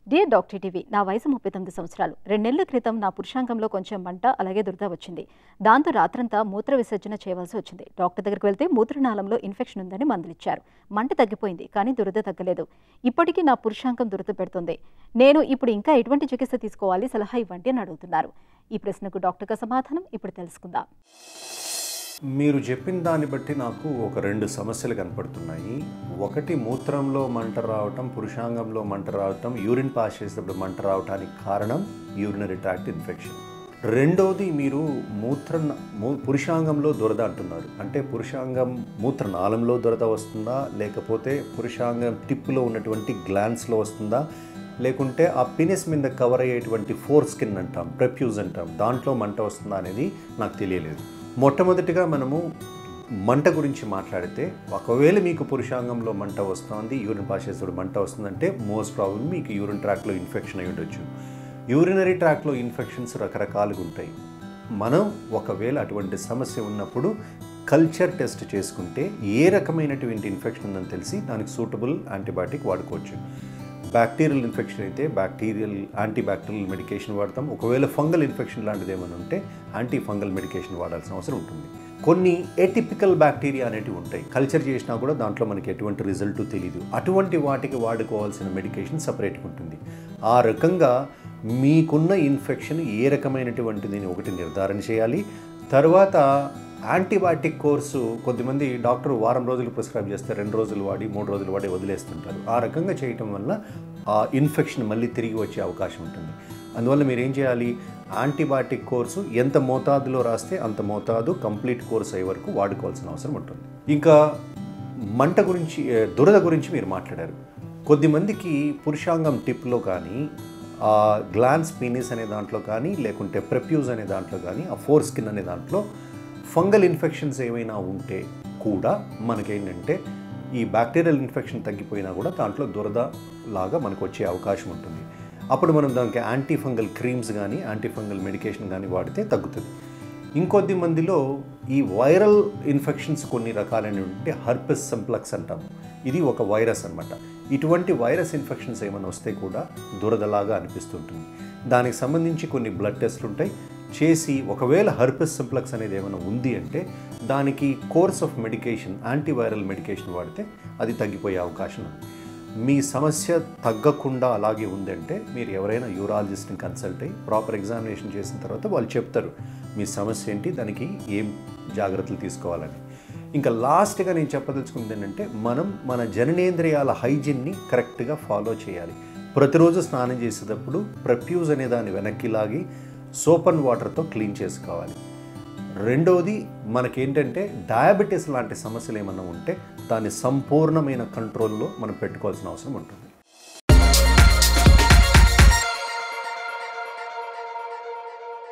dear doctor TV నా వయసు ముప్పై తొమ్మిది సంవత్సరాలు రెండేళ్ల క్రితం నా పురుషాంగంలో కొంచెం మంట అలాగే దురద వచ్చింది దాంతో రాత్రంతా మూత్ర విసర్జన చేయవలసి వచ్చింది డాక్టర్ దగ్గరికి వెళ్తే మూత్రనాళంలో ఇన్ఫెక్షన్ ఉందని మందులు ఇచ్చారు మంట తగ్గిపోయింది కానీ దురద తగ్గలేదు ఇప్పటికీ నా పురుషాంగం దురద పెడుతుంది నేను ఇప్పుడు ఇంకా ఎటువంటి చికిత్స తీసుకోవాలి సలహా ఇవ్వండి అని అడుగుతున్నారు ఈ ప్రశ్నకు డాక్టర్గా సమాధానం ఇప్పుడు తెలుసుకుందాం మీరు చెప్పిన దాన్ని బట్టి నాకు ఒక రెండు సమస్యలు కనపడుతున్నాయి ఒకటి మూత్రంలో మంట రావటం పురుషాంగంలో మంట రావటం యూరిన్ పాస్ చేసేటప్పుడు మంట రావటానికి కారణం యూరినరీ ట్రాక్ట్ ఇన్ఫెక్షన్ రెండోది మీరు మూత్ర మూ- పురుషాంగంలో దురద అంటున్నారు అంటే పురుషాంగం మూత్రనాళంలో దురద వస్తుందా లేకపోతే పురుషాంగం టిప్పులో ఉన్నటువంటి గ్లాన్స్లో వస్తుందా లేకుంటే ఆ పినిస్ మీద కవర్ అయ్యేటువంటి ఫోర్ స్కిన్ అంటాం ప్రెప్యూజ్ అంటాం దాంట్లో మంట వస్తుందా అనేది నాకు తెలియలేదు మొట్టమొదటిగా మనము మంట గురించి మాట్లాడితే ఒకవేళ మీకు పురుషాంగంలో మంట వస్తుంది యూరిన్ పాస్ చేసేటప్పుడు మంట వస్తుందంటే మోస్ట్ ప్రాబ్లం మీకు యూరిన్ ట్రాక్లో ఇన్ఫెక్షన్ అయి ఉండొచ్చు యూరినరీ ట్రాక్లో ఇన్ఫెక్షన్స్ రకరకాలుగా ఉంటాయి మనం ఒకవేళ అటువంటి సమస్య ఉన్నప్పుడు కల్చర్ టెస్ట్ చేసుకుంటే ఏ రకమైనటువంటి ఇన్ఫెక్షన్ ఉందని తెలిసి దానికి సూటబుల్ యాంటీబయాటిక్ వాడుకోవచ్చు బ్యాక్టీరియల్ ఇన్ఫెక్షన్ అయితే బ్యాక్టీరియల్ యాంటీ బ్యాక్టీరియల్ మెడికేషన్ వాడతాం ఒకవేళ ఫంగల్ ఇన్ఫెక్షన్ లాంటిది ఏమైనా ఉంటే యాంటీ ఫంగల్ మెడికేషన్ వాడాల్సిన అవసరం ఉంటుంది కొన్ని ఎటిపికల్ బ్యాక్టీరియా అనేటివి ఉంటాయి కల్చర్ చేసినా కూడా దాంట్లో మనకి ఎటువంటి రిజల్ట్ తెలియదు అటువంటి వాటికి వాడుకోవాల్సిన మెడికేషన్ సపరేట్గా ఉంటుంది ఆ రకంగా మీకున్న ఇన్ఫెక్షన్ ఏ రకమైనటువంటిది అని ఒకటి నిర్ధారణ చేయాలి తర్వాత యాంటీబయాటిక్ కోర్సు కొద్దిమంది డాక్టర్ వారం రోజులు ప్రిస్క్రైబ్ చేస్తే రెండు రోజులు వాడి మూడు రోజులు వాడి వదిలేస్తుంటారు ఆ రకంగా చేయటం వల్ల ఆ ఇన్ఫెక్షన్ మళ్ళీ తిరిగి వచ్చే అవకాశం ఉంటుంది అందువల్ల మీరు ఏం చేయాలి యాంటీబయాటిక్ కోర్సు ఎంత మోతాదులో రాస్తే అంత మోతాదు కంప్లీట్ కోర్స్ అయ్యే వరకు వాడుకోవాల్సిన అవసరం ఉంటుంది ఇంకా మంట గురించి ఏ, దురద గురించి మీరు మాట్లాడారు కొద్దిమందికి పురుషాంగం టిప్లో కానీ ఆ గ్లాన్స్ పీనిస్ అనే దాంట్లో కానీ లేకుంటే ప్రెప్యూజ్ అనే దాంట్లో కానీ ఆ ఫోర్ స్కిన్ అనే దాంట్లో ఫంగల్ ఇన్ఫెక్షన్స్ ఏమైనా ఉంటే కూడా మనకేంటంటే ఈ బ్యాక్టీరియల్ ఇన్ఫెక్షన్ తగ్గిపోయినా కూడా దాంట్లో దురద లాగా మనకు వచ్చే అవకాశం ఉంటుంది అప్పుడు మనం దానికి యాంటీ ఫంగల్ క్రీమ్స్ కానీ యాంటీ ఫంగల్ మెడికేషన్ కానీ వాడితే తగ్గుతుంది ఇంకొద్ది మందిలో ఈ వైరల్ ఇన్ఫెక్షన్స్ కొన్ని రకాలైన ఉంటే హర్పెస్ సింప్లక్స్ అంటాం ఇది ఒక వైరస్ అన్నమాట ఇటువంటి వైరస్ ఇన్ఫెక్షన్స్ ఏమైనా వస్తే కూడా దురదలాగా అనిపిస్తుంటుంది దానికి సంబంధించి కొన్ని బ్లడ్ టెస్ట్లు ఉంటాయి చేసి ఒకవేళ హర్పెస్ సింప్లక్స్ అనేది ఏమైనా ఉంది అంటే దానికి course of medication antiviral medication వాడితే అది తగ్గిపోయే అవకాశం ఉంది మీ సమస్య తగ్గకుండా అలాగే ఉందంటే మీరు ఎవరైనా యూరాలజిస్ట్ని కన్సల్ట్ అయ్యి ప్రాపర్ ఎగ్జామినేషన్ చేసిన తర్వాత వాళ్ళు చెప్తారు మీ సమస్య ఏంటి దానికి ఏం జాగ్రత్తలు తీసుకోవాలని ఇంకా లాస్ట్గా నేను చెప్పదలుచుకుంది ఏంటంటే మనం మన జననేంద్రియాల హైజీన్ని కరెక్ట్గా ఫాలో చేయాలి ప్రతిరోజు స్నానం చేసేటప్పుడు ప్రప్యూజ్ అనే దాన్ని వెనక్కి లాగి సోప్ అండ్ వాటర్తో క్లీన్ చేసుకోవాలి రెండవది మనకేంటంటే డయాబెటీస్ లాంటి సమస్యలు ఏమైనా ఉంటే దాన్ని సంపూర్ణమైన కంట్రోల్లో మనం పెట్టుకోవాల్సిన అవసరం ఉంటుంది